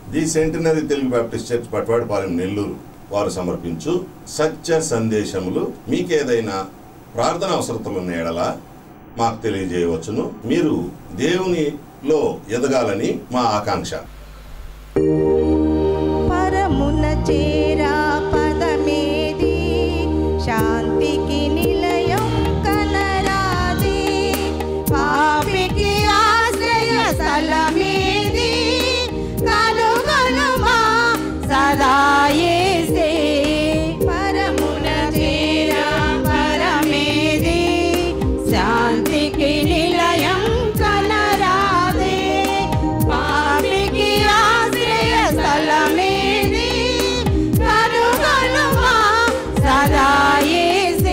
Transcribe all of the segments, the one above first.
the centenary Telugu Baptist church Patwadipalem Nellore వారు సమర్పించు సత్య సందేశములు మీకేదైనా ప్రార్థన అవసరతలు ఉన్న ఎడల మాకు తెలియజేయవచ్చును మీరు దేవునిలో ఎదగాలని మా ఆకాంక్ష పరమున చేరా పదమేది శాంతికి నిలయం కనరాది పాపికి ఆశ్రయ స్థలమేది కనుగొనుమా సదా యేసే పరమున చేరా పరమేది శాంతికి నిలయం కనరాదే పాపికి ఆశ్రయ స్థలమేది కనుగొనుమా సదా యేసే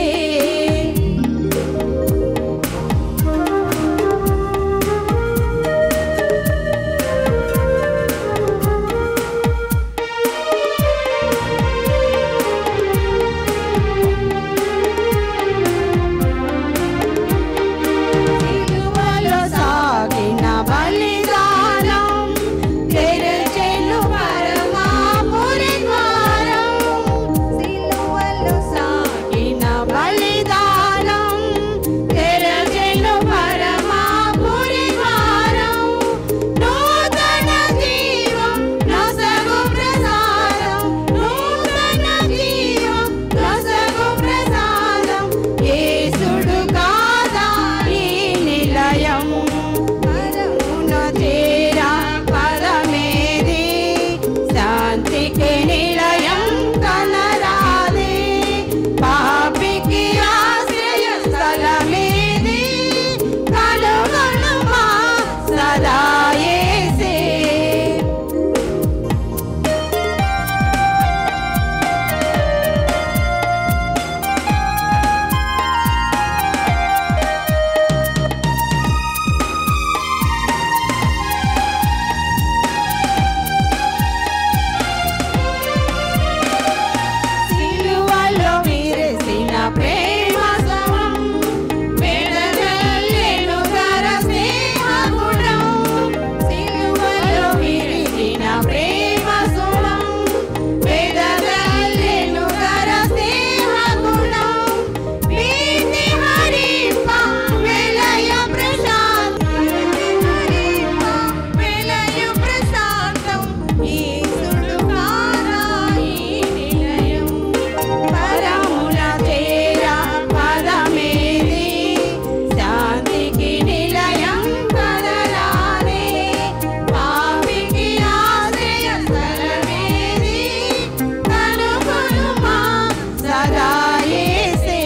సిలువలో సాగిన బలిదానం తెరచెను పరమాపురి ద్వారం సిలువలో సాగిన బలిదానం తెరచెను పరమాపురి ద్వారం నూతన జీవం నొసగు ప్రసాదం నూతన జీవం నొసగు ప్రసాదం యేసుడు కాదా ఈ నిలయం పరమున చేరా పరమేది శాంతికి నిలయం కనరాది పాపికి ఆశ్రయ స్థలమేది కనుగొనుమా సదా యేసే సిలువలో విరిసిన ప్రేమ సమం వెడగల్లెను గర స్నేహ గుణం సిలువలో విరిసిన ప్రేమ సమం వెడగల్లెను గర స్నేహ గుణం వీతి హరింప వెలయ ప్రశాంతం హరింప వెలయ ప్రశాంతం ఈసుడు కారా ఈ నిలయం పరమున చేరా పదమేది శాంతికి నిలయం కదలానే పాపికి ఆశ్రయ స్థలమేది కనుగొనుమా సదా యేసే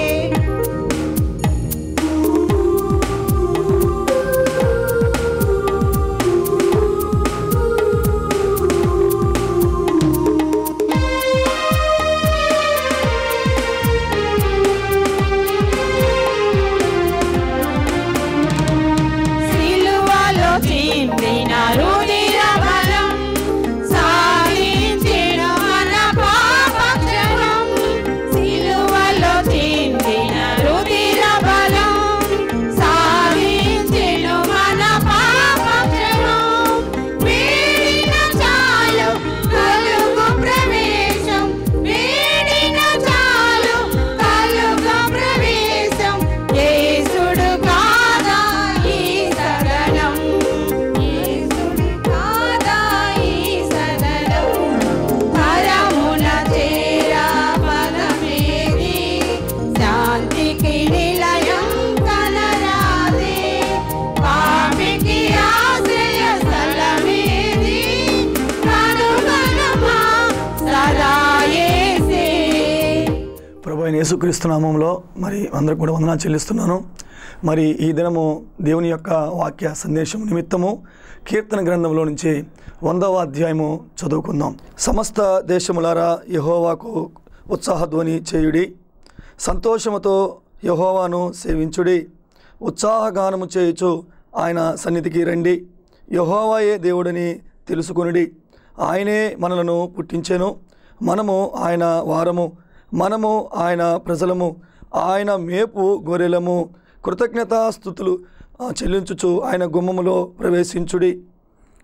సిలువలో చిందిన రుధిర బలం సాధించిన మన పాపక్షణం సిలువలో చిందిన రుధిర బలం సాధించిన మన పాపక్షణం వీడిన చాలు కలుగు ప్రవేశం వీడిన చాలు కలుగు ప్రవేశం యేసుడు కాదా ఈ సదనం యేసుడు కాదా ఈ సదనం పరమున చేరా పదమేది శాంతికి నిలయం కనరాది పాపికి ఆశ్రయ స్థలమేది కనుగొనుమా సదా యేసే ప్రభు అయిన యేసుక్రీస్తు నామంలో మరి అందరికి కూడా వందనాలు చెల్లిస్తున్నాను మరి ఈ దినము దేవుని యొక్క వాక్య సందేశం నిమిత్తము కీర్తన గ్రంథంలో నుంచి వందవ అధ్యాయము చదువుకుందాం సమస్త దేశములారా యహోవాకు ఉత్సాహధ్వని చేయుడి సంతోషముతో యహోవాను సేవించుడి ఉత్సాహగానము చేయుచు ఆయన సన్నిధికి రండి యహోవాయే దేవుడని తెలుసుకొనుడి ఆయనే మనలను పుట్టించెను మనము ఆయన వారము మనము ఆయన ప్రజలము ఆయన మేపు గొర్రెలము కృతజ్ఞతాస్థుతులు ఆ, చెల్లించుచు ఆయన గుమ్మములో ప్రవేశించుడి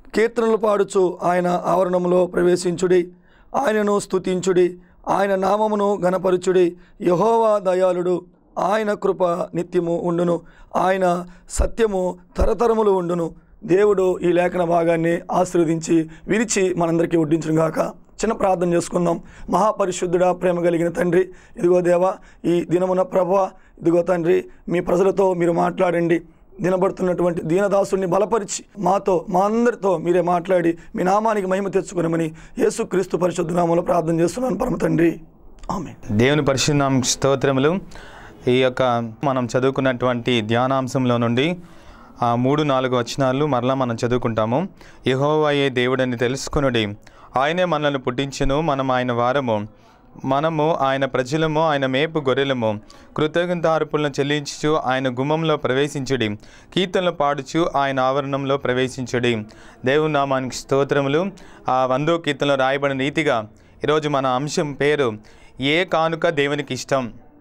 కీర్తనలు పాడుచు ఆయన ఆవరణంలో ప్రవేశించుడి ఆయనను స్తుతించుడి ఆయన నామమును గణపరుచుడి యహోవా దయాళుడు ఆయన కృప నిత్యము ఉండును ఆయన సత్యము తరతరములు ఉండును దేవుడు ఈ లేఖన భాగాన్ని ఆశీర్వదించి విరిచి మనందరికీ వడ్డించును గాక చిన్న ప్రార్థన చేసుకుందాం మహాపరిశుద్ధుడా ప్రేమ కలిగిన తండ్రి ఇదిగో దేవా ఈ దినమున ప్రభ ఇదిగో తండ్రి మీ ప్రజలతో మీరు మాట్లాడండి దినబడుతున్నటువంటి దీనదాసుని బలపరిచి మాతో మా అందరితో మీరే మాట్లాడి మీ నామానికి మహిమ తెచ్చుకునమని యేసుక్రీస్తు పరిశుద్ధ నామంలో ప్రార్థన చేస్తున్నాను పరమ తండ్రి ఆమె దేవుని పరిశుద్ధ స్తోత్రములు ఈ యొక్క మనం చదువుకున్నటువంటి ధ్యానాంశంలో నుండి ఆ మూడు నాలుగు వచనాలు మరలా మనం చదువుకుంటాము యెహోవాయే దేవుడని తెలుసుకునుడి ఆయనే మనల్ని పుట్టించును మనం ఆయన వారము మనము ఆయన ప్రజలము ఆయన మేపు గొర్రెలము కృతజ్ఞతార్పులను చెల్లించుచు ఆయన గుమ్మంలో ప్రవేశించుడి కీర్తనలు పాడుచు ఆయన ఆవరణంలో ప్రవేశించుడి దేవుని నామానికి స్తోత్రములు ఆ వందో కీర్తనలో రాయబడిన రీతిగా ఈరోజు మన అంశం పేరు ఏ కానుక దేవునికి ఇష్టం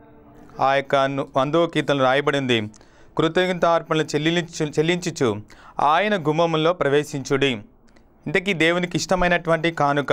ఆ యొక్క ను- వందో కీర్తనలు రాయబడింది కృతజ్ఞతార్పణలు చెల్లించు చెల్లించుచు ఆయన గుమ్మములో ప్రవేశించుడి ఇంతకీ దేవునికి ఇష్టమైనటువంటి కానుక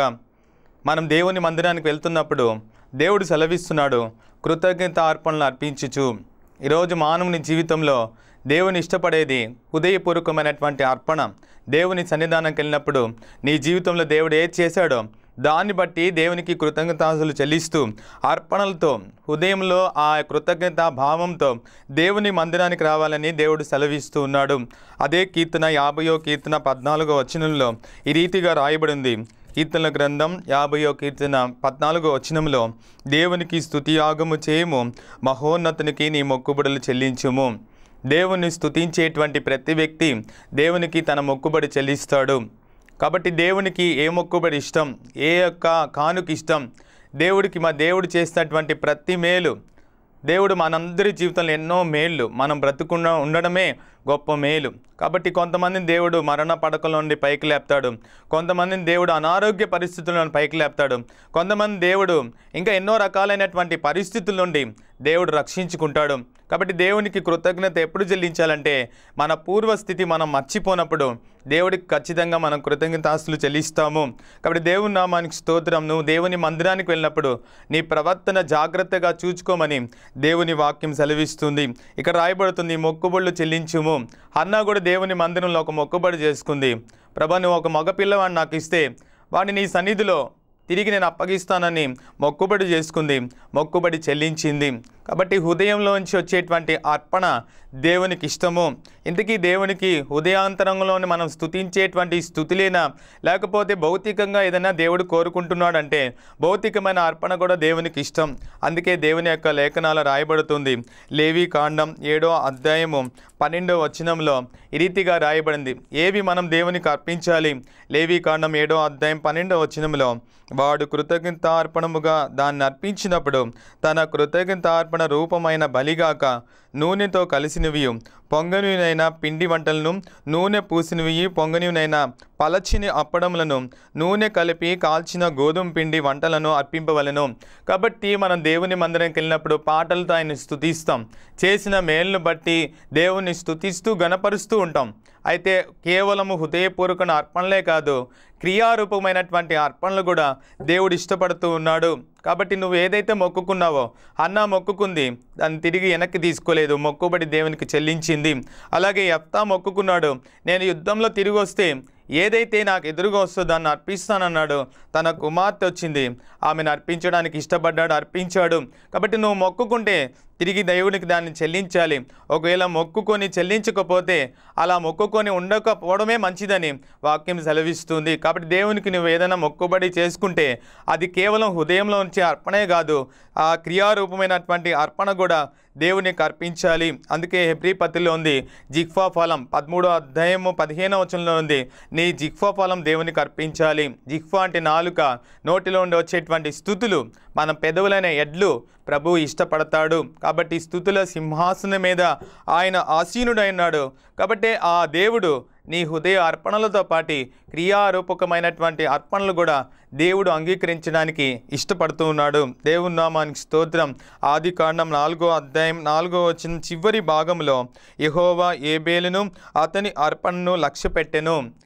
మనం దేవుని మందిరానికి వెళ్తున్నప్పుడు దేవుడు సెలవిస్తున్నాడు కృతజ్ఞత అర్పణలు అర్పించుచు ఈరోజు మానవుని జీవితంలో దేవుని ఇష్టపడేది హృదయపూర్వకమైనటువంటి అర్పణ దేవుని సన్నిధానంకి వెళ్ళినప్పుడు నీ జీవితంలో దేవుడు ఏది చేశాడో దాన్ని బట్టి దేవునికి కృతజ్ఞతాసులు చెల్లిస్తూ అర్పణలతో హృదయంలో ఆ కృతజ్ఞత భావంతో దేవుని మందిరానికి రావాలని దేవుడు సెలవిస్తూ ఉన్నాడు అదే కీర్తన యాభయో కీర్తన పద్నాలుగో వచనంలో ఈ రీతిగా రాయబడింది కీర్తనల గ్రంథం యాభయో కీర్తన పద్నాలుగో వచనంలో దేవునికి స్తుతియాగము చేయము మహోన్నతునికి నీ మొక్కుబడులు చెల్లించుము దేవుని స్తుతించేటువంటి ప్రతి వ్యక్తి దేవునికి తన మొక్కుబడి చెల్లిస్తాడు కాబట్టి దేవునికి ఏ మొక్కుబడి ఇష్టం ఏ యొక్క కానుక ఇష్టం దేవుడికి మా దేవుడు చేసినటువంటి ప్రతి మేలు దేవుడు మనందరి జీవితంలో ఎన్నో మేళ్ళు మనం బ్రతుకున్న ఉండడమే గొప్ప మేలు కాబట్టి కొంతమందిని దేవుడు మరణ పడకల నుండి పైకి లేపుతాడు కొంతమందిని దేవుడు అనారోగ్య పరిస్థితుల నుండి పైకి లేపుతాడు కొంతమంది దేవుడు ఇంకా ఎన్నో రకాలైనటువంటి పరిస్థితుల నుండి దేవుడు రక్షించుకుంటాడు కాబట్టి దేవునికి కృతజ్ఞత ఎప్పుడు చెల్లించాలంటే మన పూర్వస్థితి మనం మర్చిపోనప్పుడు దేవుడికి ఖచ్చితంగా మనం కృతజ్ఞతాస్తులు చెల్లిస్తాము కాబట్టి దేవుని నామానికి స్తోత్రం నువ్వు దేవుని మందిరానికి వెళ్ళినప్పుడు నీ ప్రవర్తన జాగ్రత్తగా చూచుకోమని దేవుని వాక్యం సెలవిస్తుంది ఇక్కడ రాయబడుతుంది మొక్కుబడులు చెల్లించుము అన్నా కూడా దేవుని మందిరంలో ఒక మొక్కుబడి చేసుకుంది ప్రభా నువ్వు ఒక మగ పిల్లవాడిని నాకు ఇస్తే వాడిని నీ సన్నిధిలో తిరిగి నేను అప్పగిస్తానని మొక్కుబడి చేసుకుంది మొక్కుబడి చెల్లించింది కాబట్టి హృదయంలోంచి వచ్చేటువంటి అర్పణ దేవునికి ఇష్టము ఇంతకీ దేవునికి హృదయాంతరంలోని మనం స్తుతించేటువంటి స్థుతిలేనా లేకపోతే భౌతికంగా ఏదైనా దేవుడు కోరుకుంటున్నాడంటే భౌతికమైన అర్పణ కూడా దేవునికి ఇష్టం అందుకే దేవుని యొక్క లేఖనాలు రాయబడుతుంది లేవి కాండం ఏడో అధ్యాయము పన్నెండో వచనంలో ఈ రీతిగా రాయబడింది ఏవి మనం దేవునికి అర్పించాలి లేవి కాండం ఏడో అధ్యాయం పన్నెండో వచనంలో వాడు కృతజ్ఞతార్పణముగా దాన్ని అర్పించినప్పుడు తన కృతజ్ఞతార్పణ రూపమైన బలిగాక నూనెతో కలిసినవి పొంగనివైన పిండి వంటలను నూనె పూసినవి పొంగనివైన పలచిని అప్పడములను నూనె కలిపి కాల్చిన గోధుమ పిండి వంటలను అర్పింపవలను కాబట్టి మనం దేవుని మందిరంకి వెళ్ళినప్పుడు పాటలతో ఆయన స్తుతిస్తాం చేసిన మేలును బట్టి దేవుని స్తుతిస్తూ గణపరుస్తూ ఉంటాం అయితే కేవలము హృదయపూర్వక అర్పణలే కాదు క్రియారూపమైనటువంటి అర్పణలు కూడా దేవుడు ఇష్టపడుతూ ఉన్నాడు కాబట్టి నువ్వు ఏదైతే మొక్కుకున్నావో అన్న మొక్కుకుంది దాన్ని తిరిగి వెనక్కి తీసుకోలేదు మొక్కుబడి దేవునికి చెల్లించింది అలాగే ఎఫ్తా మొక్కుకున్నాడు నేను యుద్ధంలో తిరిగి వస్తే ఏదైతే నాకు ఎదురుగా వస్తుందో దాన్ని అర్పిస్తానన్నాడు తన కుమార్తె వచ్చింది ఆమెను అర్పించడానికి ఇష్టపడ్డాడు అర్పించాడు కాబట్టి నువ్వు మొక్కుకుంటే తిరిగి దేవునికి దాన్ని చెల్లించాలి ఒకవేళ మొక్కుకొని చెల్లించకపోతే అలా మొక్కుకొని ఉండకపోవడమే మంచిదని వాక్యం సెలవిస్తుంది కాబట్టి దేవునికి నువ్వు ఏదైనా మొక్కుబడి చేసుకుంటే అది కేవలం హృదయంలో ఉంచే అర్పణే కాదు ఆ క్రియారూపమైనటువంటి అర్పణ కూడా దేవునికి అర్పించాలి అందుకే హెబ్రీ పత్రిలో ఉంది జిక్ఫా ఫలం పదమూడో అధ్యాయము పదిహేనో వచనంలో ఉంది నీ జిక్ఫా ఫలం దేవునికి అర్పించాలి జిక్ఫా అంటే నాలుక నోటిలో ఉండి వచ్చేటువంటి స్థుతులు మన పెదవులైన ఎడ్లు ప్రభు ఇష్టపడతాడు కాబట్టి స్థుతుల సింహాసనం మీద ఆయన ఆసీనుడైనాడు కాబట్టి ఆ దేవుడు నీ హృదయ అర్పణలతో పాటి క్రియారూపకమైనటువంటి అర్పణలు కూడా దేవుడు అంగీకరించడానికి ఇష్టపడుతూ ఉన్నాడు దేవుని నామానికి స్తోత్రం ఆది కాండం నాలుగో అధ్యాయం నాలుగో వచ్చిన చివరి భాగంలో యెహోవా ఏబేలును అతని అర్పణను లక్ష్య పెట్టెను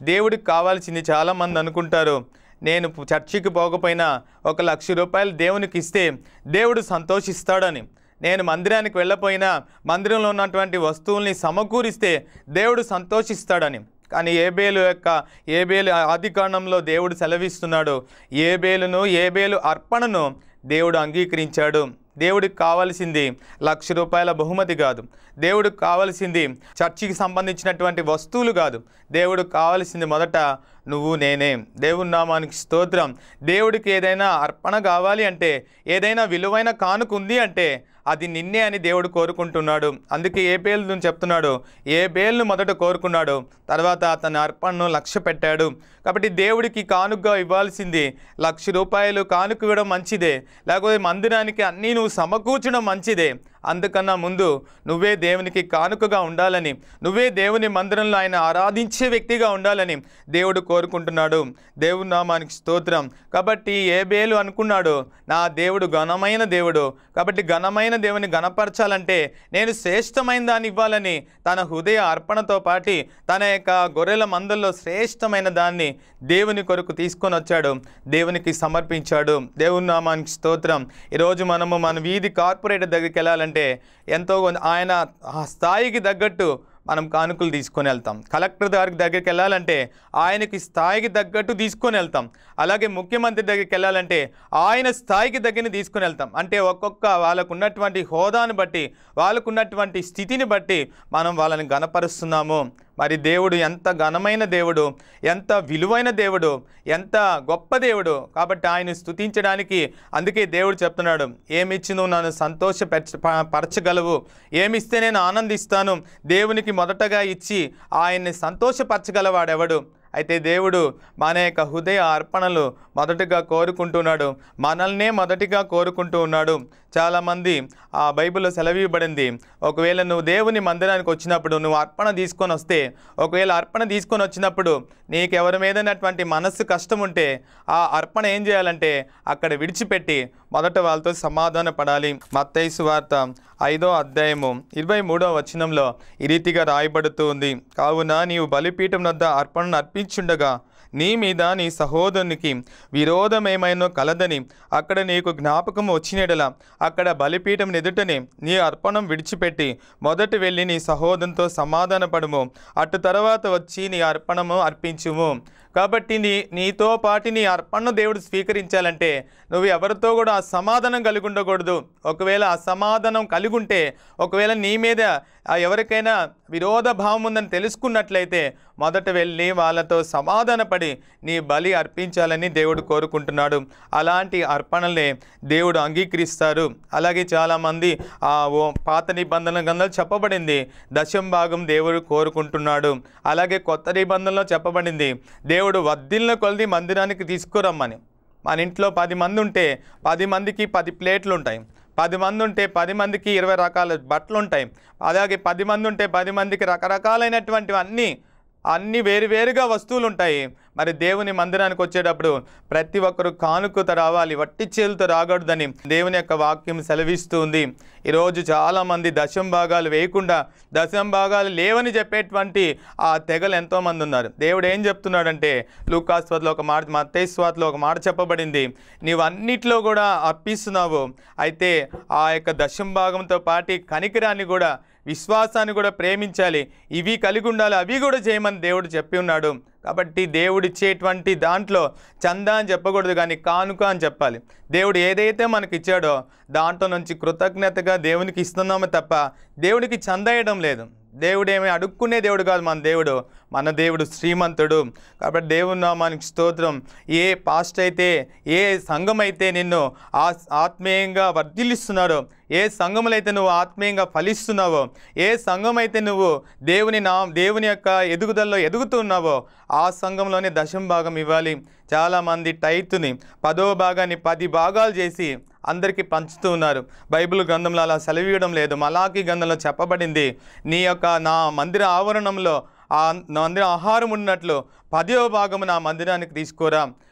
దేవుడికి కావాల్సింది చాలామంది అనుకుంటారు నేను పు- చర్చికి పోకపోయినా ఒక లక్ష రూపాయలు దేవునికి ఇస్తే దేవుడు సంతోషిస్తాడని నేను మందిరానికి వెళ్ళపోయినా మందిరంలో ఉన్నటువంటి వస్తువుల్ని సమకూరిస్తే దేవుడు సంతోషిస్తాడని కానీ ఏబేలు యొక్క ఏబేలు ఆది కాండంలో దేవుడు సెలవిస్తున్నాడు ఏబేలును ఏబేలు అర్పణను దేవుడు అంగీకరించాడు దేవుడికి కావాల్సింది లక్ష రూపాయల బహుమతి కాదు దేవుడికి కావాల్సింది చర్చికి సంబంధించినటువంటి వస్తువులు కాదు దేవుడికి కావాల్సింది మొదట నువ్వు నేనే దేవుని నామానికి స్తోత్రం దేవుడికి ఏదైనా అర్పణ కావాలి అంటే ఏదైనా విలువైన కానుక ఉంది అంటే అది నిన్నే అని దేవుడు కోరుకుంటున్నాడు అందుకే ఏ బేలు చెప్తున్నాడు ఏ బేలును మొదట కోరుకున్నాడు తర్వాత అతని అర్పణను లక్ష్య పెట్టాడు కాబట్టి దేవుడికి కానుకగా ఇవ్వాల్సింది లక్ష రూపాయలు కానుక ఇవ్వడం మంచిదే లేకపోతే మందిరానికి అన్నీ నువ్వు సమకూర్చడం మంచిదే అందుకన్నా ముందు నువ్వే దేవునికి కానుకగా ఉండాలని నువ్వే దేవుని మందిరంలో ఆయన ఆరాధించే వ్యక్తిగా ఉండాలని దేవుడు కోరుకుంటున్నాడు దేవుని నామానికి స్తోత్రం కాబట్టి ఏ బేలు అనుకున్నాడు నా దేవుడు ఘనమైన దేవుడు కాబట్టి ఘనమైన దేవుని గణపరచాలంటే నేను శ్రేష్టమైన దాన్ని ఇవ్వాలని తన హృదయ అర్పణతో పాటి తన యొక్క గొర్రెల మందల్లో శ్రేష్టమైన దాన్ని దేవుని కొరకు తీసుకొని వచ్చాడు దేవునికి సమర్పించాడు దేవుని నామానికి స్తోత్రం ఈరోజు మనము మన వీధి కార్పొరేటర్ దగ్గరికి వెళ్ళాలంటే ఎంతో కొంత- ఆయన ఆ స్థాయికి తగ్గట్టు మనం కానుకలు తీసుకొని వెళ్తాం కలెక్టర్ గారికి దగ్గరికి వెళ్ళాలంటే ఆయనకి స్థాయికి తగ్గట్టు తీసుకొని వెళ్తాం అలాగే ముఖ్యమంత్రి దగ్గరికి వెళ్ళాలంటే ఆయన స్థాయికి దగ్గర తీసుకొని వెళ్తాం అంటే ఒక్కొక్క వాళ్ళకు ఉన్నటువంటి హోదాను బట్టి వాళ్ళకు ఉన్నటువంటి స్థితిని బట్టి మనం వాళ్ళని గనపరుస్తున్నాము మరి దేవుడు ఎంత ఘనమైన దేవుడు ఎంత విలువైన దేవుడు ఎంత గొప్ప దేవుడు కాబట్టి ఆయన స్తుతించడానికి అందుకే దేవుడు చెప్తున్నాడు ఏమిచ్చి నువ్వు నన్ను సంతోష పరచగలవు ఏమిస్తే నేను ఆనందిస్తాను దేవునికి మొదటగా ఇచ్చి ఆయన్ని సంతోషపరచగలవాడెవడు అయితే దేవుడు మన యొక్క హృదయ అర్పణలు మొదటగా కోరుకుంటున్నాడు మనల్నే మొదటిగా కోరుకుంటూ ఉన్నాడు చాలామంది ఆ బైబిల్లో సెలవివ్వబడింది ఒకవేళ నువ్వు దేవుని మందిరానికి వచ్చినప్పుడు నువ్వు అర్పణ తీసుకొని వస్తే ఒకవేళ అర్పణ తీసుకొని వచ్చినప్పుడు నీకు ఎవరి మీదనటువంటి మనస్సు కష్టం ఉంటే ఆ అర్పణ ఏం చేయాలంటే అక్కడ విడిచిపెట్టి మొదట వాళ్ళతో సమాధాన పడాలి మత్తైసు వార్త ఐదో అధ్యాయము ఇరవై మూడో వచనంలో ఈ రీతిగా రాయబడుతూ ఉంది కావున నీవు బలిపీఠం వద్ద అర్పణను అర్పించుండగా నీ మీద నీ సహోదరునికి విరోధమేమైనో కలదని అక్కడ నీకు జ్ఞాపకం వచ్చినడలా అక్కడ బలిపీఠం ఎదుటనే నీ అర్పణం విడిచిపెట్టి మొదట వెళ్ళి నీ సహోదరునితో సమాధానపడము అటు తర్వాత వచ్చి నీ అర్పణము అర్పించుము కాబట్టి నీ నీతో పాటు నీ అర్పణను దేవుడు స్వీకరించాలంటే నువ్వు ఎవరితో కూడా అసమాధానం కలిగి ఉండకూడదు ఒకవేళ అసమాధానం కలిగి ఉంటే ఒకవేళ నీ మీద ఆ ఎవరికైనా విరోధ భావం ఉందని తెలుసుకున్నట్లయితే మొదట వెళ్ళి వాళ్ళతో సమాధానపడి నీ బలి అర్పించాలని దేవుడు కోరుకుంటున్నాడు అలాంటి అర్పణలే దేవుడు అంగీకరిస్తారు అలాగే చాలామంది ఆ ఓ పాత నిబంధన గ్రంథాలు చెప్పబడింది దశం భాగం దేవుడు కోరుకుంటున్నాడు అలాగే కొత్త నిబంధనలో చెప్పబడింది దేవుడు వద్దిల్ని కొలిది మందిరానికి తీసుకురమ్మని మన ఇంట్లో పది మంది ఉంటే పది మందికి పది ప్లేట్లు ఉంటాయి పది మంది ఉంటే పది మందికి ఇరవై రకాల బట్టలు ఉంటాయి అలాగే పది మంది ఉంటే పది మందికి రకరకాలైనటువంటివి అన్నీ అన్ని వేరువేరుగా వస్తువులు ఉంటాయి మరి దేవుని మందిరానికి వచ్చేటప్పుడు ప్రతి ఒక్కరు కానుకతో రావాలి వట్టి చేతులతో రాకూడదని దేవుని యొక్క వాక్యం సెలవిస్తూ ఉంది ఈరోజు చాలామంది దశం భాగాలు వేయకుండా దశం భాగాలు లేవని చెప్పేటువంటి ఆ తెగలు ఎంతోమంది ఉన్నారు దేవుడు ఏం చెప్తున్నాడంటే లూకాస్వాత్లో ఒక మాట మత్తేస్వాత్లో ఒక మాట చెప్పబడింది నీవు అన్నిట్లో కూడా అర్పిస్తున్నావు అయితే ఆ యొక్క దశం భాగంతో పాటి కనికరాన్ని కూడా విశ్వాసాన్ని కూడా ప్రేమించాలి ఇవి కలిగి ఉండాలి అవి కూడా చేయమని దేవుడు చెప్పి ఉన్నాడు కాబట్టి దేవుడు ఇచ్చేటువంటి దాంట్లో చందా అని చెప్పకూడదు కానీ కానుక అని చెప్పాలి దేవుడు ఏదైతే మనకి ఇచ్చాడో దాంట్లో నుంచి కృతజ్ఞతగా దేవునికి ఇస్తున్నామో తప్ప దేవుడికి చందేయడం లేదు దేవుడు ఏమి అడుక్కునే దేవుడు కాదు మన దేవుడు మన దేవుడు శ్రీమంతుడు కాబట్టి దేవుని నామానికి స్తోత్రం ఏ పాస్ట్ అయితే ఏ సంఘం అయితే నిన్ను ఆ ఆత్మీయంగా వర్ధిల్లిస్తున్నాడో ఏ సంఘములు అయితే నువ్వు ఆత్మీయంగా ఫలిస్తున్నావో ఏ సంఘం అయితే నువ్వు దేవుని నా దేవుని యొక్క ఎదుగుదలలో ఎదుగుతున్నావో ఆ సంఘంలోనే దశం భాగం ఇవ్వాలి చాలామంది టైత్ని పదో భాగాన్ని పది భాగాలు చేసి అందరికీ పంచుతూ ఉన్నారు బైబిల్ గ్రంథంలో అలా సెలవీయడం లేదు మలాకి గ్రంథంలో చెప్పబడింది నీ యొక్క నా మందిర ఆవరణంలో ఆ మందిర ఆహారం ఉన్నట్లు పదో భాగము నా మందిరానికి తీసుకోరా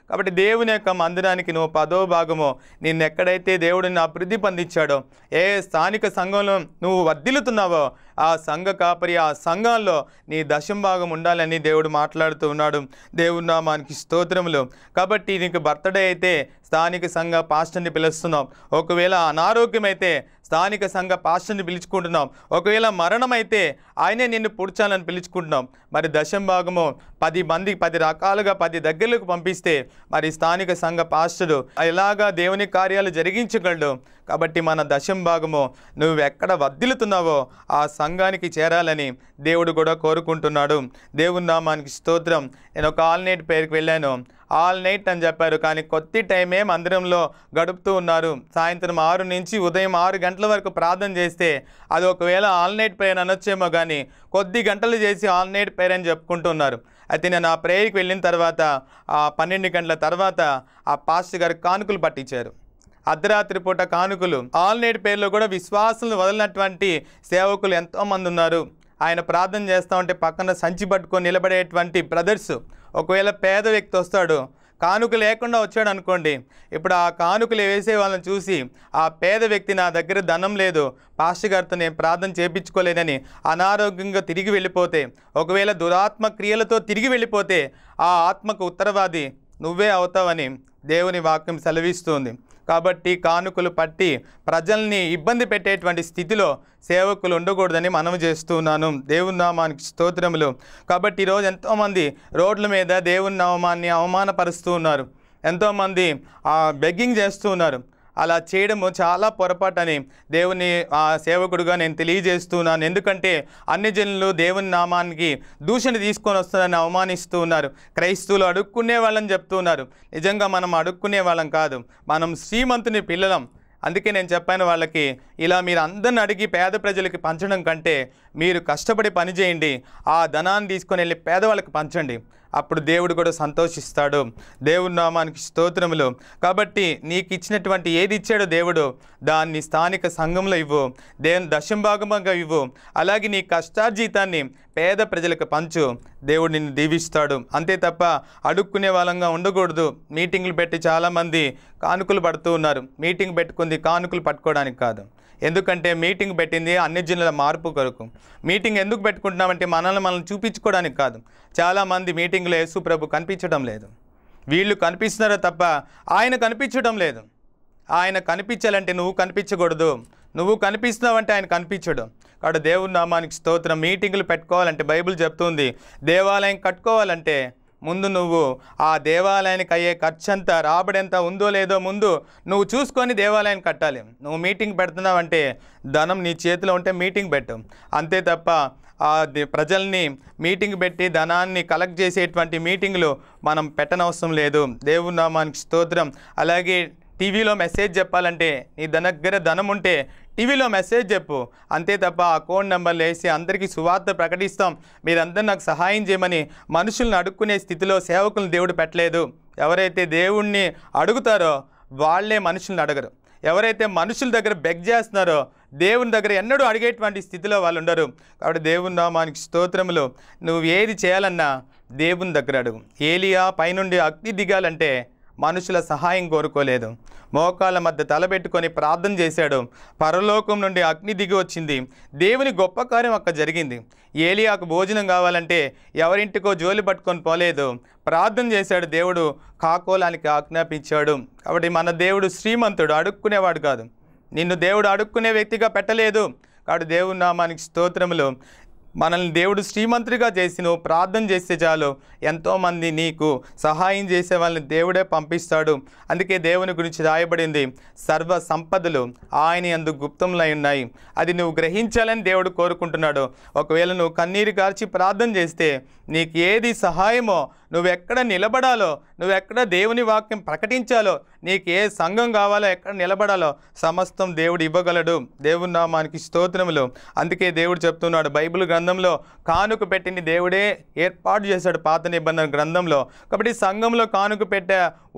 కాబట్టి దేవుని యొక్క మందిరానికి నువ్వు పదో భాగమో నిన్ను ఎక్కడైతే దేవుడిని అభివృద్ధి పొందించాడో ఏ స్థానిక సంఘంలో నువ్వు వర్ధిల్లుతున్నావో ఆ సంఘ కాపరి ఆ సంఘంలో నీ దశం భాగం ఉండాలని దేవుడు మాట్లాడుతూ ఉన్నాడు దేవుని నామానికి స్తోత్రములు కాబట్టి నీకు బర్త్డే అయితే స్థానిక సంఘ పాస్టర్ని పిలుస్తున్నాం ఒకవేళ అనారోగ్యమైతే స్థానిక సంఘ పాస్టర్ని పిలుచుకుంటున్నాం ఒకవేళ మరణం అయితే ఆయనే నిన్ను పుడ్చాలని పిలుచుకుంటున్నాం మరి దశం భాగము పది మంది పది రకాలుగా పది దగ్గరలకు పంపిస్తే మరి స్థానిక సంఘ పాస్టరు ఎలాగా దేవుని కార్యాలు జరిగించగలడు కాబట్టి మన దశం భాగము నువ్వు ఎక్కడ వర్ధిల్లుతున్నావో ఆ సంఘానికి చేరాలని దేవుడు కూడా కోరుకుంటున్నాడు దేవుని నామానికి స్తోత్రం నేను ఒక ఆల్ నైట్ పేరుకి వెళ్ళాను ఆల్ నైట్ అని చెప్పారు కానీ కొద్ది టైమే మందిరంలో గడుపుతూ ఉన్నారు సాయంత్రం ఆరు నుంచి ఉదయం ఆరు గంటల వరకు ప్రార్థన చేస్తే అది ఒకవేళ ఆల్ నైట్ ప్రేయర్ అనొచ్చేమో కానీ కొద్ది గంటలు చేసి ఆల్ నైట్ ప్రేయర్ అని చెప్పుకుంటున్నారు అయితే నేను ఆ ప్రేయర్కి వెళ్ళిన తర్వాత ఆ పన్నెండు గంటల తర్వాత ఆ పాస్టర్ గారు కానుకలు పట్టించారు అర్ధరాత్రి పూట కానుకలు ఆల్ నైట్ పేరులో కూడా విశ్వాసులను వదిలినటువంటి సేవకులు ఎంతోమంది ఉన్నారు ఆయన ప్రార్థన చేస్తూ ఉంటే పక్కన సంచి పట్టుకొని నిలబడేటువంటి బ్రదర్స్ ఒకవేళ పేద వ్యక్తి వస్తాడు కానుక లేకుండా వచ్చాడు అనుకోండి ఇప్పుడు ఆ కానుకలు వేసే వాళ్ళని చూసి ఆ పేద వ్యక్తి నా దగ్గర ధనం లేదు పాస్టర్ గారితో నేను ప్రార్థన చేయించుకోలేదని అనారోగ్యంగా తిరిగి వెళ్ళిపోతే ఒకవేళ దురాత్మ క్రియలతో తిరిగి వెళ్ళిపోతే ఆ ఆత్మకు ఉత్తరవాది నువ్వే అవుతావని దేవుని వాక్యం సెలవిస్తుంది కాబట్టి కానుకలు పట్టి ప్రజల్ని ఇబ్బంది పెట్టేటువంటి స్థితిలో సేవకులు ఉండకూడదని మనం చేస్తున్నాను దేవుని నామానికి స్తోత్రములు కాబట్టి ఈరోజు ఎంతోమంది రోడ్ల మీద దేవుని నామాన్ని అవమానపరుస్తూ ఉన్నారు ఎంతోమంది బెగ్గింగ్ చేస్తూ ఉన్నారు అలా చేయడము చాలా పొరపాటని దేవుని ఆ సేవకుడుగా నేను తెలియజేస్తున్నాను ఎందుకంటే అన్ని జనులు దేవుని నామానికి దూషణ తీసుకొని వస్తుందని అవమానిస్తూ ఉన్నారు క్రైస్తవులు అడుక్కునే వాళ్ళని చెప్తున్నారు నిజంగా మనం అడుక్కునే వాళ్ళం కాదు మనం శ్రీమంతుని పిల్లలం అందుకే నేను చెప్పాను వాళ్ళకి ఇలా మీరు అందరిని అడిగి పేద ప్రజలకి పంచడం కంటే మీరు కష్టపడి పని చేయండి ఆ ధనాన్ని తీసుకొని వెళ్ళి పేదవాళ్ళకి పంచండి అప్పుడు దేవుడు కూడా సంతోషిస్తాడు దేవుడి నామానికి స్తోత్రములు కాబట్టి నీకు ఇచ్చినటువంటి ఏది ఇచ్చాడో దేవుడు దాన్ని స్థానిక సంఘంలో ఇవ్వు దేవుని దశంభాగంగా ఇవ్వు అలాగే నీ కష్టార్జీతాన్ని పేద ప్రజలకు పంచు దేవుడు నిన్ను దీవిస్తాడు అంతే తప్ప అడుక్కునే వాళ్ళంగా ఉండకూడదు మీటింగ్లు పెట్టి చాలామంది కానుకలు పడుతూ ఉన్నారు మీటింగ్ పెట్టుకుంది కానుకలు పట్టుకోవడానికి కాదు ఎందుకంటే మీటింగ్ పెట్టింది అన్ని జిల్లాల మార్పు కొరకు మీటింగ్ ఎందుకు పెట్టుకుంటున్నామంటే మనల్ని మనల్ని చూపించుకోవడానికి కాదు చాలామంది మీటింగ్లో యేసు ప్రభు కనిపించడం లేదు వీళ్ళు కనిపిస్తున్నారో తప్ప ఆయన కనిపించడం లేదు ఆయన కనిపించాలంటే నువ్వు కనిపించకూడదు నువ్వు కనిపిస్తున్నావంటే ఆయన కనిపించడు కాబట్టి దేవుని నామానికి స్తోత్రం మీటింగులు పెట్టుకోవాలంటే బైబిల్ చెప్తుంది దేవాలయం కట్టుకోవాలంటే ముందు నువ్వు ఆ దేవాలయానికి అయ్యే ఖర్చు ఎంత రాబడి ఎంత ఉందో లేదో ముందు నువ్వు చూసుకొని దేవాలయాన్ని కట్టాలి నువ్వు మీటింగ్ పెడుతున్నావంటే ధనం నీ చేతిలో ఉంటే మీటింగ్ పెట్టు అంతే తప్ప ఆ ది- ప్రజల్ని మీటింగ్ పెట్టి ధనాన్ని కలెక్ట్ చేసేటువంటి మీటింగ్లు మనం పెట్టనవసరం లేదు దేవుని నామానికి స్తోత్రం అలాగే టీవీలో మెసేజ్ చెప్పాలంటే నీ దగ్గర ధనం ఉంటే టీవీలో మెసేజ్ చెప్పు అంతే తప్ప అకౌంట్ నెంబర్లు వేసి అందరికీ సువార్త ప్రకటిస్తాం మీరందరూ నాకు సహాయం చేయమని మనుషుల్ని అడుక్కునే స్థితిలో సేవకులను దేవుడు పెట్టలేదు ఎవరైతే దేవుణ్ణి అడుగుతారో వాళ్ళే మనుషుల్ని అడగరు ఎవరైతే మనుషుల దగ్గర బెగ్ చేస్తున్నారో దేవుని దగ్గర ఎన్నడూ అడిగేటువంటి స్థితిలో వాళ్ళు ఉండరు కాబట్టి దేవుని నామానికి స్తోత్రములు నువ్వు ఏది చేయాలన్నా దేవుని దగ్గర అడుగు ఏలియా పైనుండి అగ్ని దిగాలంటే మనుషుల సహాయం కోరుకోలేదు మోకాళ్ళ మధ్య తలబెట్టుకొని ప్రార్థన చేశాడు పరలోకం నుండి అగ్ని దిగి వచ్చింది దేవుని గొప్ప కార్యం అక్కడ జరిగింది ఏలియాకు భోజనం కావాలంటే ఎవరింటికో జోలి పట్టుకొని పోలేదు ప్రార్థన చేశాడు దేవుడు కాకోలానికి ఆజ్ఞాపించాడు కాబట్టి మన దేవుడు శ్రీమంతుడు అడుక్కునేవాడు కాదు నిన్ను దేవుడు అడుక్కునే వ్యక్తిగా పెట్టలేదు కాబట్టి దేవుని నామానికి స్తోత్రములు మనల్ని దేవుడు శ్రీమంతుడిగా చేసి నువ్వు ప్రార్థన చేస్తే చాలు ఎంతోమంది నీకు సహాయం చేసే వాళ్ళని దేవుడే పంపిస్తాడు అందుకే దేవుని గురించి రాయబడింది సర్వ సంపదలు ఆయన యందు గుప్తంలో ఉన్నాయి అది నువ్వు గ్రహించాలని దేవుడు కోరుకుంటున్నాడు ఒకవేళ నువ్వు కన్నీరు కార్చి ప్రార్థన చేస్తే నీకు ఏది సహాయమో నువ్వు ఎక్కడ నిలబడాలో నువ్వు ఎక్కడ దేవుని వాక్యం ప్రకటించాలో నీకు ఏ సంఘం కావాలో ఎక్కడ నిలబడాలో సమస్తం దేవుడు ఇవ్వగలడు దేవుని నామానికి స్తోత్రములు అందుకే దేవుడు చెప్తున్నాడు బైబిల్ గ్రంథంలో కానుక పెట్టింది దేవుడే ఏర్పాటు చేశాడు పాత నిబంధన గ్రంథంలో కాబట్టి సంఘంలో కానుక పెట్టే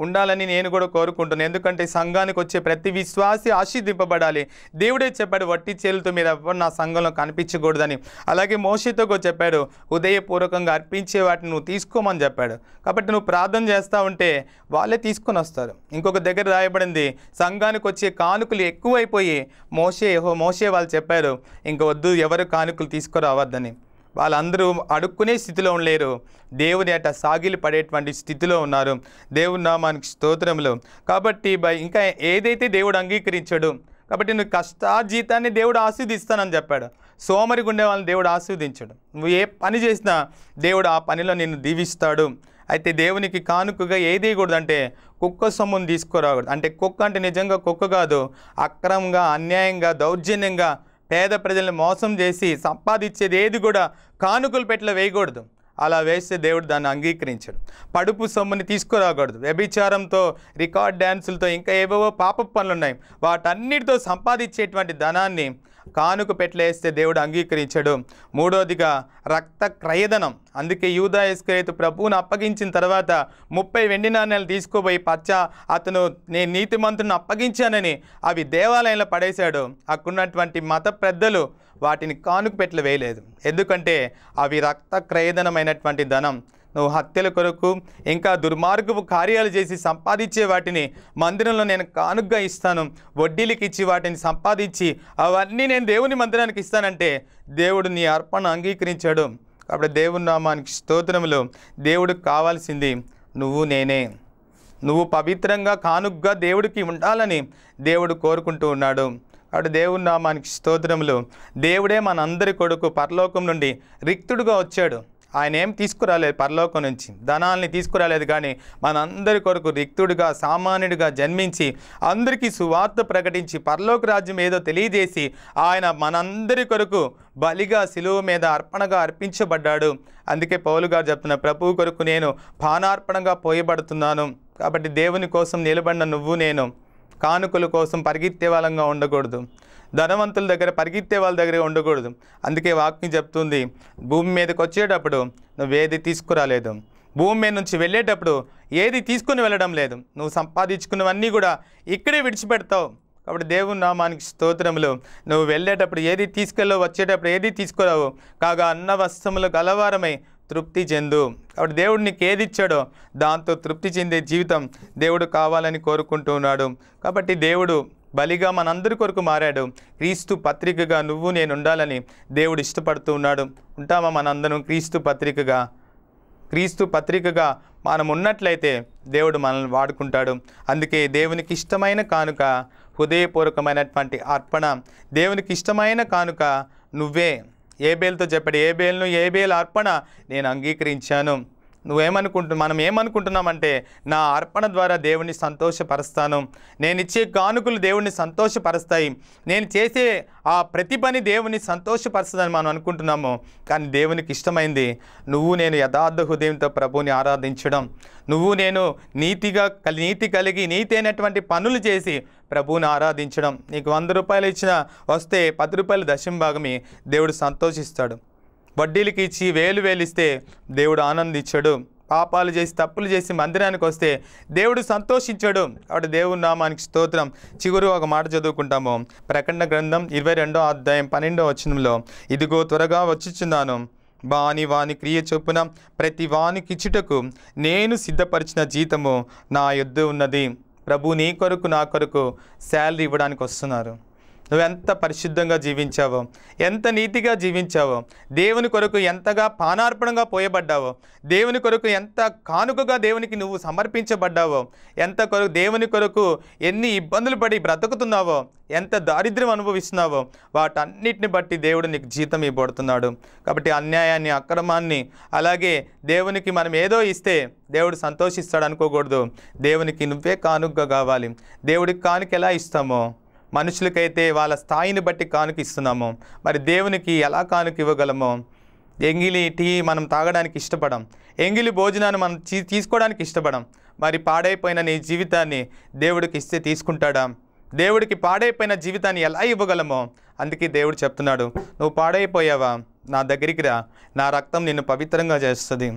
ఉండాలని నేను కూడా కోరుకుంటున్నాను ఎందుకంటే సంఘానికి వచ్చే ప్రతి విశ్వాసి ఆశీర్దింపబడాలి దేవుడే చెప్పాడు వట్టి చేతులతో మీరు ఎవ్వరు నా సంఘంలో కనిపించకూడదని అలాగే మోషితో కూడా చెప్పాడు ఉదయపూర్వకంగా అర్పించే వాటిని నువ్వు తీసుకోమని చెప్పాడు కాబట్టి నువ్వు ప్రార్థన చేస్తూ ఉంటే వాళ్ళే తీసుకొని వస్తారు ఇంకొక దగ్గర రాయబడింది సంఘానికి వచ్చే కానుకలు ఎక్కువైపోయి మోసే యెహో- మోసే వాళ్ళు చెప్పారు ఇంక వద్దు ఎవరు కానుకలు తీసుకురావద్దని వాళ్ళందరూ అడుక్కునే స్థితిలో ఉండలేరు దేవుని అట సాగిలి పడేటువంటి స్థితిలో ఉన్నారు దేవుని నామానికి స్తోత్రములు కాబట్టి బై ఇంకా ఏదైతే దేవుడు అంగీకరించాడు కాబట్టి నువ్వు కష్టార్జీతాన్ని దేవుడు ఆస్వాదిస్తానని చెప్పాడు సోమరి గుండె వాళ్ళని దేవుడు ఆస్వాదించాడు నువ్వు ఏ పని చేసినా దేవుడు ఆ పనిలో నిన్ను దీవిస్తాడు అయితే దేవునికి కానుకగా ఏది కూడదంటే కుక్క సొమ్మును తీసుకురాకూడదు అంటే కుక్క అంటే నిజంగా కుక్క కాదు అక్రమంగా అన్యాయంగా దౌర్జన్యంగా పేద ప్రజల్ని మోసం చేసి సంపాదించేది ఏది కూడా కానుకలు పెట్ల వేయకూడదు అలా వేస్తే దేవుడు దాన్ని అంగీకరించాడు పడుపు సొమ్ముని తీసుకురాకూడదు వ్యభిచారంతో రికార్డ్ డ్యాన్సులతో ఇంకా ఏవేవో పాప పనులు ఉన్నాయి వాటన్నిటితో సంపాదించేటువంటి ధనాన్ని కానుక పెట్టలేస్తే దేవుడు అంగీకరించాడు మూడోదిగా రక్త క్రయదనం అందుకే యూదా ఇస్కరేతు ప్రభువును అప్పగించిన తర్వాత ముప్పై వెండి నాణ్యాలు తీసుకోపోయి పచ్చ అతను నేను నీతిమంతుని అప్పగించానని అవి దేవాలయంలో పడేశాడు అక్కడున్నటువంటి మత పెద్దలు వాటిని కానుక పెట్టలు వేయలేదు ఎందుకంటే అవి రక్త క్రయదనమైనటువంటి ధనం నువ్వు హత్యల కొరకు ఇంకా దుర్మార్గపు కార్యాలు చేసి సంపాదించే వాటిని మందిరంలో నేను కానుగ్గా ఇస్తాను వడ్డీలకి ఇచ్చి వాటిని సంపాదించి అవన్నీ నేను దేవుని మందిరానికి ఇస్తానంటే దేవుడు నీ అర్పణ అంగీకరించాడు కాబట్టి దేవుని నామానికి స్తోత్రములు దేవుడికి కావాల్సింది నువ్వు నేనే నువ్వు పవిత్రంగా కానుగ్గా దేవుడికి ఉండాలని దేవుడు కోరుకుంటూ ఉన్నాడు కాబట్టి దేవుని నామానికి స్తోత్రములు దేవుడే మనందరి కొడుకు పరలోకం నుండి రిక్తుడుగా వచ్చాడు ఆయన ఏం తీసుకురాలేదు పరలోకం నుంచి ధనాల్ని తీసుకురాలేదు కానీ మనందరి కొరకు రిక్తుడిగా సామాన్యుడిగా జన్మించి అందరికీ సువార్త ప్రకటించి పరలోక రాజ్యం ఏదో తెలియజేసి ఆయన మనందరి కొరకు బలిగా శిలువ మీద అర్పణగా అర్పించబడ్డాడు అందుకే పౌలు గారు చెప్తున్న ప్రభువు కొరకు నేను పానార్పణగా పోయబడుతున్నాను కాబట్టి దేవుని కోసం నిలబడిన నువ్వు నేను కానుకల కోసం పరిగెత్తే వాళ్ళంగా ఉండకూడదు ధనవంతుల దగ్గర పరిగెత్తే వాళ్ళ దగ్గర ఉండకూడదు అందుకే వాక్యం చెప్తుంది భూమి మీదకి వచ్చేటప్పుడు నువ్వేది తీసుకురాలేదు భూమి మీద నుంచి వెళ్ళేటప్పుడు ఏది తీసుకుని వెళ్ళడం లేదు నువ్వు సంపాదించుకున్నవన్నీ కూడా ఇక్కడే విడిచిపెడతావు కాబట్టి దేవుని నామానికి స్తోత్రములు నువ్వు వెళ్ళేటప్పుడు ఏది తీసుకెళ్ళవు వచ్చేటప్పుడు ఏది తీసుకురావు కాగా అన్న వస్త్రములు గలవారమై తృప్తి చెందు కాబట్టి దేవుడు నీకు ఏది ఇచ్చాడో దాంతో తృప్తి చెందే జీవితం దేవుడు కావాలని కోరుకుంటూ ఉన్నాడు కాబట్టి దేవుడు బలిగా మనందరి కొరకు మారాడు క్రీస్తు పత్రికగా నువ్వు నేను ఉండాలని దేవుడు ఇష్టపడుతూ ఉన్నాడు ఉంటామా మనందరం క్రీస్తు పత్రికగా క్రీస్తు పత్రికగా మనం ఉన్నట్లయితే దేవుడు మనల్ని వాడుకుంటాడు అందుకే దేవునికి ఇష్టమైన కానుక హృదయపూర్వకమైనటువంటి అర్పణ దేవునికి ఇష్టమైన కానుక నువ్వే ఏబేల్తో చెప్పాడు ఏబేల్ను ఏబేల్ అర్పణ నేను అంగీకరించాను నువ్వేమనుకుంటు మనం ఏమనుకుంటున్నామంటే నా అర్పణ ద్వారా దేవుణ్ణి సంతోషపరుస్తాను నేను ఇచ్చే కానుకలు దేవుణ్ణి సంతోషపరుస్తాయి నేను చేసే ఆ ప్రతి పని దేవుని సంతోషపరుస్తుందని మనం అనుకుంటున్నాము కానీ దేవునికి ఇష్టమైంది నువ్వు నేను యథార్థ హృదయంతో ప్రభువుని ఆరాధించడం నువ్వు నేను నీతిగా కలి- నీతి కలిగి నీతి అయినటువంటి పనులు చేసి ప్రభువుని ఆరాధించడం నీకు వంద రూపాయలు ఇచ్చిన వస్తే పది రూపాయలు దశం భాగమే దేవుడు సంతోషిస్తాడు వడ్డీలకి ఇచ్చి వేలు వేలు ఇస్తే దేవుడు ఆనందించాడు పాపాలు చేసి తప్పులు చేసి మందిరానికి వస్తే దేవుడు సంతోషించాడు కాబట్టి దేవుని నామానికి స్తోత్రం చిగురు ఒక మాట చదువుకుంటాము ప్రకటన గ్రంథం ఇరవై రెండో అధ్యాయం పన్నెండో వచనంలో ఇదిగో త్వరగా వచ్చుచున్నాను వాని వాని క్రియ చొప్పున ప్రతి వానికిచ్చుటకు నేను సిద్ధపరిచిన జీతము నా యొద్ద ఉన్నది ప్రభు నీ కొరకు నా కొరకు శాలరీ ఇవ్వడానికి వస్తున్నారు నువ్వెంత పరిశుద్ధంగా జీవించావో ఎంత నీతిగా జీవించావో దేవుని కొరకు ఎంతగా పానార్పణంగా పోయబడ్డావో దేవుని కొరకు ఎంత కానుకగా దేవునికి నువ్వు సమర్పించబడ్డావో ఎంత కొరకు దేవుని కొరకు ఎన్ని ఇబ్బందులు పడి బ్రతుకుతున్నావో ఎంత దారిద్ర్యం అనుభవిస్తున్నావో వాటన్నిటిని బట్టి దేవుడు నీకు జీతం ఇవ్వబడుతున్నాడు కాబట్టి అన్యాయాన్ని అక్రమాన్ని అలాగే దేవునికి మనం ఏదో ఇస్తే దేవుడు సంతోషిస్తాడు అనుకోకూడదు దేవునికి నువ్వే కానుకగా కావాలి దేవుడికి కానుక ఎలా ఇస్తామో మనుషులకైతే వాళ్ళ స్థాయిని బట్టి కానుక ఇస్తున్నాము మరి దేవునికి ఎలా కానుక ఇవ్వగలమో ఎంగిలి టీ మనం తాగడానికి ఇష్టపడం ఎంగిలి భోజనాన్ని మనం తీ- తీసుకోవడానికి ఇష్టపడం మరి పాడైపోయిన నీ జీవితాన్ని దేవుడికి ఇస్తే తీసుకుంటాడా దేవుడికి పాడైపోయిన జీవితాన్ని ఎలా ఇవ్వగలమో అందుకే దేవుడు చెప్తున్నాడు నువ్వు పాడైపోయావా నా దగ్గరికి రా నా రక్తం నిన్ను పవిత్రంగా చేస్తుంది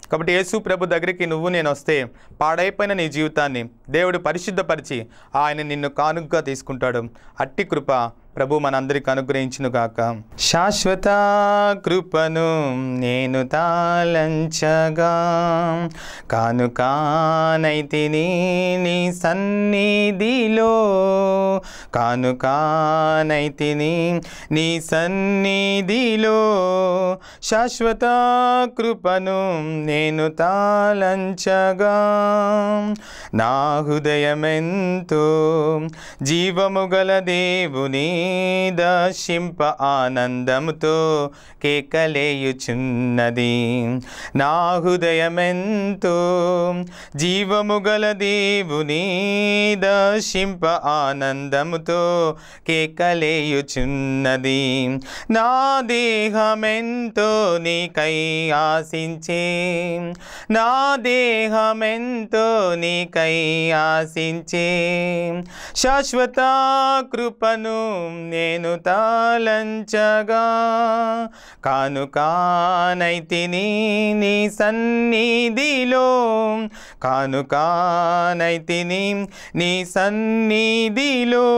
కాబట్టి యేసు ప్రభు దగ్గరికి నువ్వు నేను వస్తే పాడైపోయిన నీ జీవితాన్ని దేవుడు పరిశుద్ధపరిచి ఆయన నిన్ను కానుకగా తీసుకుంటాడు అట్టి కృప ప్రభు మనందరికి అనుగ్రహించును గాక శాశ్వత కృపను నేను తాళంచగా కానుకానైతిని నీ సన్నిధిలో కానుకానైతిని నీ సన్నిధిలో శాశ్వత కృపను నేను తాళంచగా నా హృదయమెంతో జీవము గల దేవుని దర్శింప ఆనందముతో కేకలేయుచున్నది నా హృదయమెంతో జీవము గల దేవుని దర్శింప ఆనందముతో కేకలేయుచున్నది నా దేహమెంతో నీకై ఆశించే నా దేహమెంతో నీకై ఆశించే శాశ్వత కృపను నేను తాళంచగా కానుకానైతిని నీ సన్నిధిలో కానుకానైతిని నీ సన్నిధిలో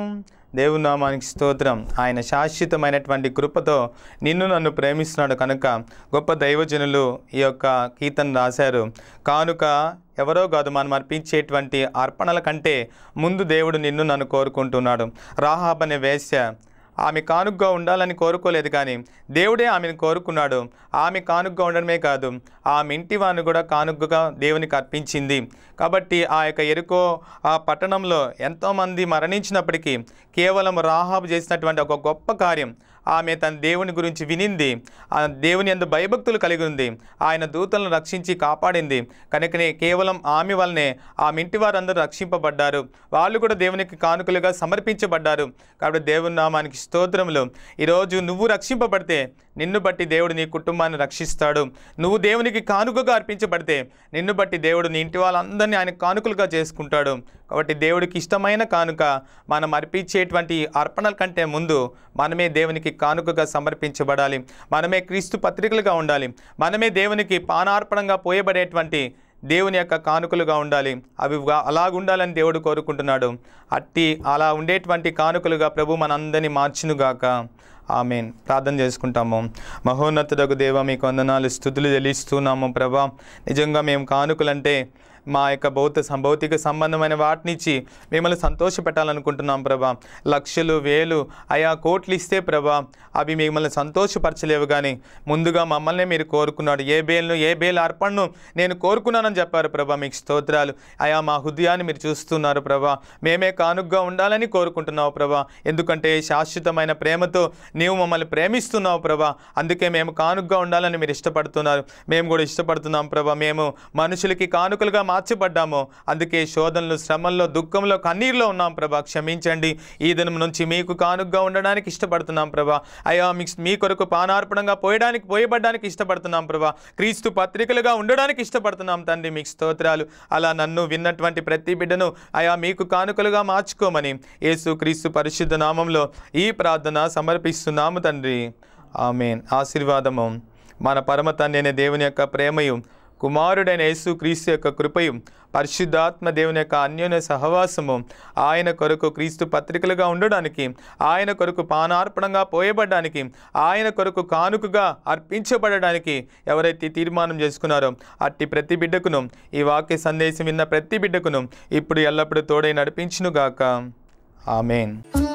దేవుని నామానికి స్తోత్రం ఆయన శాశ్వతమైనటువంటి కృపతో నిన్ను నన్ను ప్రేమిస్తున్నాడు కనుక గొప్ప దైవజనులు ఈ యొక్క కీర్తన రాశారు కానుక ఎవరో కాదు మనం అర్పించేటువంటి అర్పణల కంటే ముందు దేవుడు నిన్ను నన్ను కోరుకుంటున్నాడు రాహాబ్ అనే వేశ్య ఆమె కానుగ్గా ఉండాలని కోరుకోలేదు కానీ దేవుడే ఆమెను కోరుకున్నాడు ఆమె కానుగ్గా ఉండడమే కాదు ఆమె ఇంటి వారిని కూడా కానుగ్గా దేవునికి అర్పించింది కాబట్టి ఆ యొక్క ఎరుకో ఆ పట్టణంలో ఎంతోమంది మరణించినప్పటికీ కేవలం రాహాబు చేసినటువంటి ఒక గొప్ప కార్యం ఆమె తన దేవుని గురించి వినింది ఆ దేవుని ఎందు భయభక్తులు కలిగి ఉంది ఆయన దూతలను రక్షించి కాపాడింది కనుకనే కేవలం ఆమె వల్లనే ఆమె ఇంటి వారందరూ రక్షింపబడ్డారు వాళ్ళు కూడా దేవునికి కానుకలుగా సమర్పించబడ్డారు కాబట్టి దేవుని నామానికి స్తోత్రములు ఈరోజు నువ్వు రక్షింపబడితే నిన్ను బట్టి దేవుడు నీ కుటుంబాన్ని రక్షిస్తాడు నువ్వు దేవునికి కానుకగా అర్పించబడితే నిన్ను బట్టి దేవుడు నీ ఇంటి వాళ్ళందరినీ ఆయన కానుకలుగా చేసుకుంటాడు కాబట్టి దేవుడికి ఇష్టమైన కానుక మనం అర్పించేటువంటి అర్పణల కంటే ముందు మనమే దేవునికి కానుకగా సమర్పించబడాలి మనమే క్రీస్తు పత్రికలుగా ఉండాలి మనమే దేవునికి పానార్పణంగా పోయబడేటువంటి దేవుని యొక్క కానుకలుగా ఉండాలి అవి గా- అలాగుండాలని దేవుడు కోరుకుంటున్నాడు అట్టి అలా ఉండేటువంటి కానుకలుగా ప్రభు మనందరినీ మార్చునుగాక ఆమెన్ ప్రార్థన చేసుకుంటాము మహోన్నతుడకు దేవ మీకు వందనాలు స్థుతులు చెల్లిస్తున్నాము ప్రభా నిజంగా మేము కానుకలంటే మా యొక్క భౌత సంభౌతిక సంబంధమైన వాటినిచ్చి మిమ్మల్ని సంతోషపెట్టాలనుకుంటున్నాం ప్రభా లక్షలు వేలు అయా కోట్లు ఇస్తే ప్రభా అవి మిమ్మల్ని సంతోషపరచలేవు కానీ ముందుగా మమ్మల్ని మీరు కోరుకున్నాడు ఏ బేల్ను ఏ బేల్ అర్పణను నేను కోరుకున్నానని చెప్పారు ప్రభా మీకు స్తోత్రాలు అయా మా హృదయాన్ని మీరు చూస్తున్నారు ప్రభా మేమే కానుగ్గా ఉండాలని కోరుకుంటున్నావు ప్రభా ఎందుకంటే శాశ్వతమైన ప్రేమతో నీవు మమ్మల్ని ప్రేమిస్తున్నావు ప్రభా అందుకే మేము కానుగ్గా ఉండాలని మీరు ఇష్టపడుతున్నారు మేము కూడా ఇష్టపడుతున్నాం ప్రభా మేము మనుషులకి కానుకలుగా మార్చబడ్డాము అందుకే శోధనలు శ్రమల్లో దుఃఖంలో కన్నీరులో ఉన్నాం ప్రభా క్షమించండి ఈ దినం నుంచి మీకు కానుగ్గా ఉండడానికి ఇష్టపడుతున్నాం ప్రభా అయ్యా మీ మీ కొరకు పానార్పణంగా పోయడానికి పోయబడ్డానికి ఇష్టపడుతున్నాం ప్రభా క్రీస్తు పత్రికలుగా ఉండడానికి ఇష్టపడుతున్నాం తండ్రి మీకు స్తోత్రాలు అలా నన్ను విన్నటువంటి ప్రతి బిడ్డను అయా మీకు కానుకలుగా మార్చుకోమని యేసు క్రీస్తు పరిశుద్ధ నామంలో ఈ ప్రార్థన సమర్పిస్తున్నాము తండ్రి ఆమెన్ ఆశీర్వాదము మన పరమ తండ్రి అనే దేవుని యొక్క ప్రేమయు కుమారుడైన యేసు క్రీస్తు యొక్క కృపయు పరిశుద్ధాత్మ దేవుని యొక్క అన్యోన్య సహవాసము ఆయన కొరకు క్రీస్తు పత్రికలుగా ఉండడానికి ఆయన కొరకు పానార్పణంగా పోయబడడానికి ఆయన కొరకు కానుకగా అర్పించబడడానికి ఎవరైతే తీర్మానం చేసుకున్నారో అట్టి ప్రతి బిడ్డకును ఈ వాక్య సందేశం విన్న ప్రతి బిడ్డకును ఇప్పుడు ఎల్లప్పుడూ తోడై నడిపించునుగాక ఆమెన్